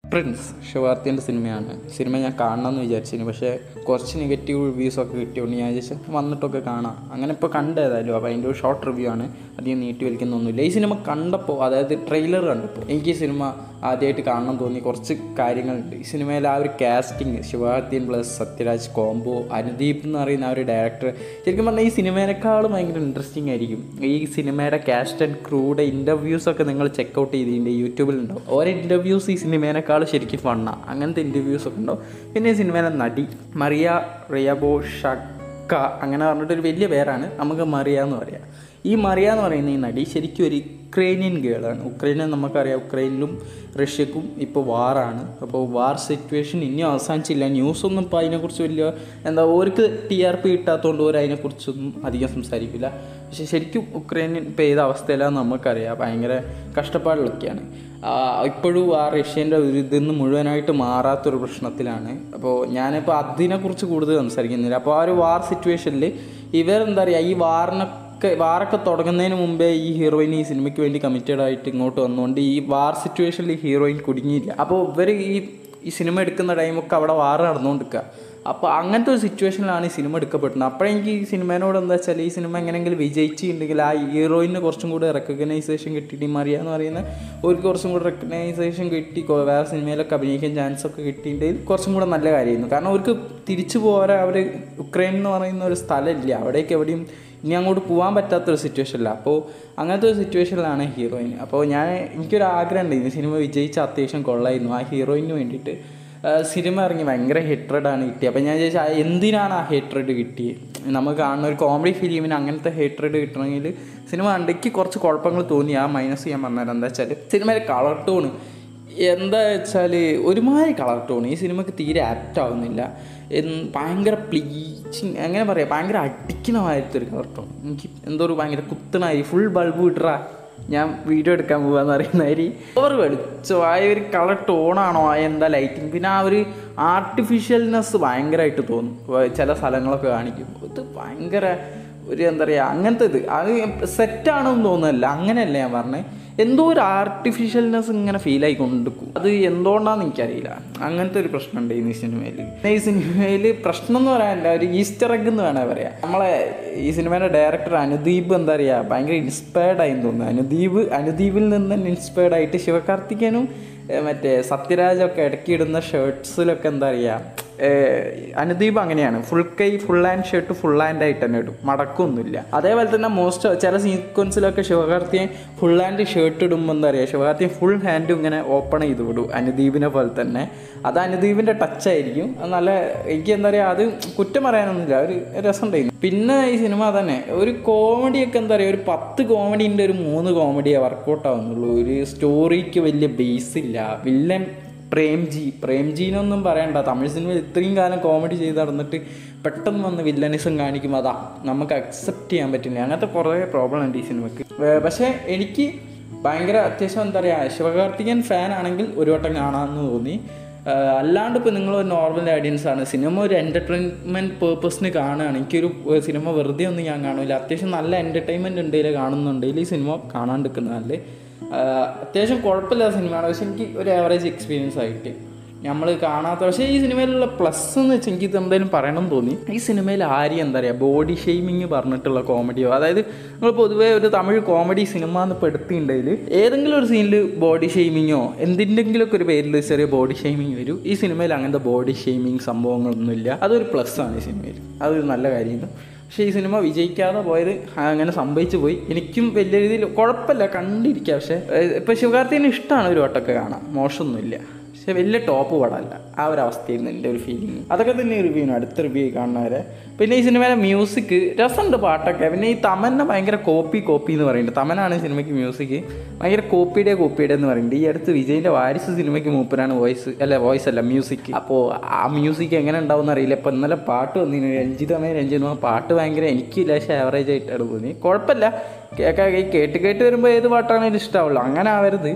Prince ശിവാർത്തിൻ്റെ സിനിമയാണ് cinema ഞാൻ കാണണമെന്ന് വിചാരിച്ചിരുന്നു പക്ഷേ കുറച്ച് നെഗറ്റീവ് റിവ്യൂസൊക്കെ കിട്ടിയോണ്ട് ഞാൻ വിചാരിച്ചു വന്നിട്ടൊക്കെ കാണാം അങ്ങനെ ഇപ്പോൾ കണ്ടേതായാലും അപ്പോൾ അതിൻ്റെ ഒരു ഷോർട്ട് റിവ്യൂ ആണ് അധികം നീട്ടി വലിക്കുന്നൊന്നുമില്ല ഈ സിനിമ കണ്ടപ്പോൾ അതായത് ട്രെയിലർ കണ്ടപ്പോൾ എനിക്ക് ഈ സിനിമ ആദ്യമായിട്ട് കാണണം തോന്നി കുറച്ച് കാര്യങ്ങളുണ്ട് ഈ സിനിമയിൽ ആ ഒരു casting Sivakarthikeyan plus Sathyaraj combo Anudeep എന്ന് പറയുന്ന ആ ഒരു ഡയറക്ടർ ശരിക്കും പറഞ്ഞാൽ ഈ സിനിമേനേക്കാളും ഭയങ്കര ഇൻട്രസ്റ്റിംഗ് ആയിരിക്കും ഈ സിനിമയുടെ കാസ്റ്റ് ആൻഡ് ക്രൂയുടെ ഇൻ്റർവ്യൂസൊക്കെ നിങ്ങൾ ചെക്കൗട്ട് ചെയ്തിട്ടുണ്ട് യൂട്യൂബിലുണ്ടാവും ഓരോ ഇൻ്റർവ്യൂസ് ഈ സിനിമേനേക്കാൾ ശരിക്കും ഫണ്ണാണ് അങ്ങനത്തെ ഇൻ്റർവ്യൂസ് ഒക്കെ ഉണ്ടാവും പിന്നെ ഈ സിനിമയിലെ നടി മറിയ റിയബോ ഷക്ക അങ്ങനെ പറഞ്ഞിട്ടൊരു വലിയ പേരാണ് നമുക്ക് മറിയ എന്ന് പറയാം ഈ മറിയ എന്ന് പറയുന്ന ഈ നടി ശരിക്കും ഒരു ഉക്രൈനിയൻ ഗേളാണ് ഉക്രൈനെ നമുക്കറിയാം ഉക്രൈനിലും റഷ്യക്കും ഇപ്പോൾ വാറാണ് അപ്പോൾ വാർ സിറ്റുവേഷൻ ഇനിയും അവസാനിച്ചില്ല ന്യൂസൊന്നും ഇപ്പോൾ അതിനെക്കുറിച്ച് വലിയ എന്താ ഓർക്ക് ടി ആർ പി കിട്ടാത്തതുകൊണ്ട് ഓർ അതിനെക്കുറിച്ചൊന്നും അധികം സംസാരിക്കില്ല പക്ഷെ ശരിക്കും ഉക്രൈനിയൻ ഇപ്പോൾ ഏത് അവസ്ഥയിലാണെന്ന് നമുക്കറിയാം ഭയങ്കര കഷ്ടപ്പാടിലൊക്കെയാണ് ഇപ്പോഴും ആ റഷ്യൻ്റെ ഒരു ഇതിന്ന് മുഴുവനായിട്ട് മാറാത്തൊരു പ്രശ്നത്തിലാണ് അപ്പോൾ ഞാനിപ്പോൾ അതിനെക്കുറിച്ച് കൂടുതൽ സംസാരിക്കുന്നില്ല അപ്പോൾ ആ ഒരു വാർ സിറ്റുവേഷനിൽ ഇവരെന്താ പറയുക ഈ വാറിനൊക്കെ വാറൊക്കെ തുടങ്ങുന്നതിന് മുമ്പേ ഈ ഹീറോയിൻ ഈ സിനിമയ്ക്ക് വേണ്ടി കമ്മിറ്റഡ് ആയിട്ട് ഇങ്ങോട്ട് വന്നുകൊണ്ട് ഈ വാർ സിറ്റുവേഷനിൽ ഹീറോയിൻ കുടുങ്ങിയില്ല അപ്പോൾ ഇവർ ഈ ഈ സിനിമ എടുക്കുന്ന ടൈമൊക്കെ അവിടെ വാർ നടന്നുകൊണ്ടിരിക്കുക അപ്പോൾ അങ്ങനത്തെ ഒരു സിറ്റുവേഷനിലാണ് ഈ സിനിമ എടുക്കപ്പെടുന്നത് അപ്പോഴെനിക്ക് ഈ സിനിമേനോട് എന്താ വെച്ചാൽ ഈ സിനിമ എങ്ങനെയെങ്കിലും വിജയിച്ചിട്ടുണ്ടെങ്കിൽ ആ ഹീറോയിന് കുറച്ചും കൂടി റെക്കഗ്നൈസേഷൻ കിട്ടി മറിയ എന്ന് പറയുന്ന ഒരു കുറച്ചും കൂടി റെക്കഗ്നൈസേഷൻ കിട്ടി കൊ- വേറെ സിനിമയിലൊക്കെ അഭിനയിക്കാൻ ചാൻസ് ഒക്കെ കിട്ടിയിട്ടുണ്ടെങ്കിൽ കുറച്ചും കൂടെ നല്ല കാര്യമായിരുന്നു കാരണം അവർക്ക് തിരിച്ചു പോരാ അവർ ഉക്രൈൻ എന്ന് പറയുന്ന ഒരു സ്ഥലമില്ല അവിടേക്ക് എവിടെയും ഇനി അങ്ങോട്ട് പോകാൻ പറ്റാത്തൊരു സിറ്റുവേഷനില്ല അപ്പോൾ അങ്ങനത്തെ ഒരു സിറ്റുവേഷനിലാണ് ഹീറോയിൻ അപ്പോൾ ഞാൻ എനിക്കൊരു ആഗ്രഹം ഉണ്ടായിരുന്നു സിനിമ വിജയിച്ച അത്യാവശ്യം കൊള്ളായിരുന്നു ആ ഹീറോയിന് വേണ്ടിയിട്ട് ആ, സിനിമ ഇറങ്ങി ഭയങ്കര ഹേട്രഡാണ് കിട്ടിയത് അപ്പോൾ ഞാൻ ചോദിച്ചാൽ ആ എന്തിനാണ് ആ ഹേട്രഡ് കിട്ടിയത് നമുക്ക് കാണുന്ന ഒരു കോമഡി ഫിലിമിന് അങ്ങനത്തെ ഹേട്രഡ് കിട്ടണമെങ്കിൽ സിനിമ കണ്ടെങ്കിൽ കുറച്ച് കുഴപ്പങ്ങൾ തോന്നി ആ മൈനസ് ചെയ്യാൻ പറഞ്ഞാൽ എന്താ വെച്ചാൽ സിനിമയിലെ കളർ ടോണ് എന്താ വെച്ചാൽ ഒരുമാതിരി കളർ ടോൺ ഈ സിനിമക്ക് തീരെ ആപ്റ്റ് ആവുന്നില്ല എന്ന് ഭയങ്കര പ്ലീച്ചിങ് എങ്ങനെ പറയാം ഭയങ്കര അടിക്കണമായിരത്തെ ഒരു കളർ ടോൺ എനിക്ക് എന്തോ ഒരു ഭയങ്കര കുത്തനായി ഫുൾ ബൾബ് വിട്ടറാ ഞാൻ വീഡിയോ എടുക്കാൻ പോകാന്ന് പറയുന്നവര് ഓവർ വെളിച്ചോ ആ ഒരു കളർ ടോണാണോ ആ എന്താ ലൈറ്റിങ് പിന്നെ ആ ഒരു ആർട്ടിഫിഷ്യൽനെസ് ഭയങ്കരമായിട്ട് തോന്നും വ- ചില സ്ഥലങ്ങളൊക്കെ കാണിക്കുമ്പോൾ ഇത് ഭയങ്കര ഒരു എന്താ പറയുക അങ്ങനത്തെ ഇത് അത് സെറ്റാണെന്ന് തോന്നുന്നില്ല അങ്ങനെയല്ല ഞാൻ പറഞ്ഞത് എന്തോ ഒരു ആർട്ടിഫിഷ്യൽനെസ് ഇങ്ങനെ ഫീൽ ആയി കൊണ്ടിരിക്കും അത് എന്തുകൊണ്ടാണെന്ന് എനിക്കറിയില്ല അങ്ങനത്തെ ഒരു പ്രശ്നമുണ്ട് ഈ സിനിമയിൽ പിന്നെ ഈ സിനിമയിൽ പ്രശ്നം എന്ന് പറയാനില്ല ഒരു ഈസ്റ്റർ എഗ് എന്ന് വേണേൽ പറയാം നമ്മളെ ഈ സിനിമയുടെ ഡയറക്ടർ അനുദീപ് എന്താ പറയുക ഭയങ്കര ഇൻസ്പയർഡ് ആയി തോന്നുന്നു അനുദീപ് അനുദീപിൽ നിന്ന് തന്നെ ഇൻസ്പയർഡ് ആയിട്ട് ശിവകാർത്തികനും ഏഹ് മറ്റേ സത്യരാജൊക്കെ ഇടയ്ക്ക് ഇടുന്ന ഷർട്ട്സിലൊക്കെ എന്താ പറയുക ഏഹ് അനുദീപ് അങ്ങനെയാണ് ഫുൾ കൈ full hand shirt full hand ആയിട്ട് തന്നെ ഇടും മടക്കൊന്നുമില്ല അതേപോലെ തന്നെ മോസ്റ്റ് ചില സീക്വൻസിലൊക്കെ ശിവകാർത്തിയൻ ഫുൾ ഹാൻഡ് ഷർട്ട് ഇടുമ്പോൾ എന്താ പറയുക ശിവകാർത്തിയൻ ഫുൾ ഹാൻഡ് ഇങ്ങനെ ഓപ്പൺ ചെയ്ത് വിടും അനുദീപിനെ പോലെ തന്നെ അത് അനുദീപിൻ്റെ ടച്ച് ആയിരിക്കും അത് നല്ല എനിക്ക് എന്താ പറയുക അത് കുറ്റം പറയാനൊന്നുമില്ല ഒരു രസമുണ്ടായിരുന്നു പിന്നെ ഈ സിനിമ തന്നെ ഒരു കോമഡിയൊക്കെ എന്താ പറയുക ഒരു പത്ത് കോമഡിൻ്റെ ഒരു മൂന്ന് കോമഡിയേ വർക്കൗട്ട് ആവുന്നുള്ളൂ ഒരു സ്റ്റോറിക്ക് വലിയ ബേസ് ഇല്ല വില്ലൻ പ്രേംജി പ്രേംജീനൊന്നും പറയണ്ട തമിഴ് സിനിമയിൽ ഇത്രയും കാലം കോമഡി ചെയ്ത് നടന്നിട്ട് പെട്ടെന്ന് വന്ന് വില്ലനിസം കാണിക്കുമ്പോൾ അതാ നമുക്ക് അക്സെപ്റ്റ് ചെയ്യാൻ പറ്റില്ല അങ്ങനത്തെ കുറേ പ്രോബ്ലം ഉണ്ട് ഈ സിനിമയ്ക്ക് ഏർ പക്ഷേ എനിക്ക് ഭയങ്കര അത്യാവശ്യം എന്താ പറയുക ശിവകാർത്തികൻ ഫാൻ ആണെങ്കിൽ ഒരു വട്ടം കാണാമെന്ന് തോന്നി ഏർ അല്ലാണ്ട് ഇപ്പോൾ നിങ്ങൾ ഒരു നോർമൽ ഓഡിയൻസ് ആണ് സിനിമ ഒരു എൻ്റർടൈൻമെൻറ്റ് പേർപ്പസിന് കാണുകയാണ് എനിക്കൊരു ഏർ സിനിമ വെറുതെ ഒന്നും ഞാൻ കാണില്ല അത്യാവശ്യം നല്ല എൻ്റർടൈൻമെൻറ്റ് ഉണ്ടെങ്കിൽ കാണുന്നുണ്ടെങ്കിൽ ഈ സിനിമ കാണാണ്ടിരിക്കുന്നത് നല്ലത് ആഹ് അത്യാവശ്യം കുഴപ്പമില്ലാത്ത സിനിമയാണ് പക്ഷെ എനിക്ക് ഒരു ആവറേജ് എക്സ്പീരിയൻസ് ആയിട്ട് നമ്മൾ കാണാത്ത പക്ഷേ ഈ സിനിമയിലുള്ള പ്ലസ് എന്ന് വെച്ചാൽ എനിക്ക് ഇത് എന്തായാലും പറയണം എന്ന് തോന്നി ഈ സിനിമയിൽ ആര്യം എന്താ പറയുക ബോഡി ഷെയ്മിങ് പറഞ്ഞിട്ടുള്ള കോമഡിയോ അതായത് നമ്മൾ പൊതുവേ ഒരു തമിഴ് കോമഡി സിനിമ എന്ന് പെടുത്തിയിട്ടുണ്ടെങ്കിൽ ഏതെങ്കിലും ഒരു സീനിൽ ബോഡി ഷെയ്മിങ്ങോ എന്തിൻ്റെങ്കിലുമൊക്കെ ഒരു പേരിൽ ചെറിയ ബോഡി ഷെയ്മിങ് വരും ഈ സിനിമയിൽ അങ്ങനത്തെ ബോഡി ഷെയ്മിങ് സംഭവങ്ങളൊന്നുമില്ല അതൊരു പ്ലസ് ആണ് ഈ സിനിമയിൽ അതൊരു നല്ല കാര്യമാണ് പക്ഷേ ഈ സിനിമ വിജയിക്കാതെ പോയത് അങ്ങനെ സംഭവിച്ചു പോയി എനിക്കും വലിയ രീതിയിൽ കുഴപ്പമില്ല കണ്ടിരിക്കുക പക്ഷേ ഇപ്പോൾ ശിവകാർത്തികന് ഇഷ്ടമാണ് ഒരു വട്ടമൊക്കെ കാണാൻ മോശമൊന്നുമില്ല പക്ഷെ വലിയ ടോപ്പ് പടമല്ല ആ ഒരു അവസ്ഥയായിരുന്നു എൻ്റെ ഒരു ഫീലിംഗ് അതൊക്കെ തന്നെ റിവ്യൂ അടുത്ത റിവ്യൂ കാണുന്നവരെ പിന്നെ ഈ സിനിമയിലെ മ്യൂസിക് രസമുണ്ട് പാട്ടൊക്കെ പിന്നെ ഈ തമന്നെ ഭയങ്കര കോപ്പി കോപ്പി എന്ന് പറയുന്നുണ്ട് തമനാണ് ഈ സിനിമയ്ക്ക് മ്യൂസിക് ഭയങ്കര കോപ്പിയുടെ കോപ്പിയുടെ എന്ന് പറയുന്നുണ്ട് ഈ അടുത്ത് വിജയിൻ്റെ വാരിസ് സിനിമയ്ക്ക് മൂപ്പരാണ് വോയിസ് അല്ല വോയിസ് അല്ല മ്യൂസിക് അപ്പോൾ ആ മ്യൂസിക് എങ്ങനെ ഉണ്ടാവും അറിയില്ല ഇപ്പോൾ ഇന്നലെ പാട്ട് വന്നിരുന്നു രഞ്ജിതമേ രഞ്ജിതമേ പാട്ട് ഭയങ്കര എനിക്ക് ലേശം ആവറേജ് ആയിട്ടാണ് തോന്നി കുഴപ്പമില്ല കേൾക്കാൻ ഈ കേട്ട് കേട്ട് വരുമ്പോൾ ഏത് പാട്ടാണെങ്കിലും ഇഷ്ടമാവുള്ളൂ അങ്ങനെ ആവരുത്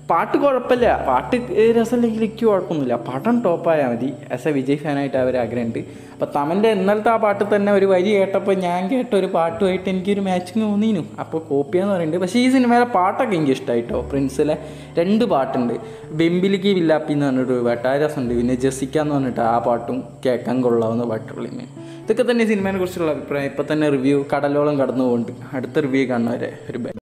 പാട്ട് കുഴപ്പമില്ല പാട്ട് രസമില്ലെങ്കിൽ എനിക്ക് കുഴപ്പമൊന്നുമില്ല പടം ടോപ്പായാൽ മതി ആസ് എ വിജയ് ഫാനായിട്ട് അവർ ആഗ്രഹമുണ്ട് അപ്പോൾ തമൻ്റെ ഇന്നലത്തെ ആ പാട്ട് തന്നെ ഒരു വരി കേട്ടപ്പോൾ ഞാൻ കേട്ട ഒരു പാട്ടുമായിട്ട് എനിക്കൊരു മാച്ചിങ് തോന്നിയിരുന്നു അപ്പോൾ കോപ്പിയാന്ന് പറയുന്നുണ്ട് പക്ഷേ ഈ സിനിമയിലെ പാട്ടൊക്കെ എനിക്ക് ഇഷ്ടമായിട്ടോ പ്രിൻസിലെ രണ്ട് പാട്ടുണ്ട് ബെമ്പിലിക്ക് വില്ലാപ്പി എന്ന് പറഞ്ഞൊരു പാട്ട് ആ രസമുണ്ട് പിന്നെ ജെസിക്ക എന്ന് പറഞ്ഞിട്ട് ആ പാട്ടും കേൾക്കാൻ കൊള്ളാവുന്ന പാട്ടുകളിങ്ങനെ ഇതൊക്കെ തന്നെ സിനിമയെ കുറിച്ചുള്ള അഭിപ്രായം ഇപ്പം തന്നെ റിവ്യൂ കടലോളം കടന്നു പോകുന്നുണ്ട് അടുത്ത റിവ്യൂ കാണുന്നവരെ ഒരു ബൈ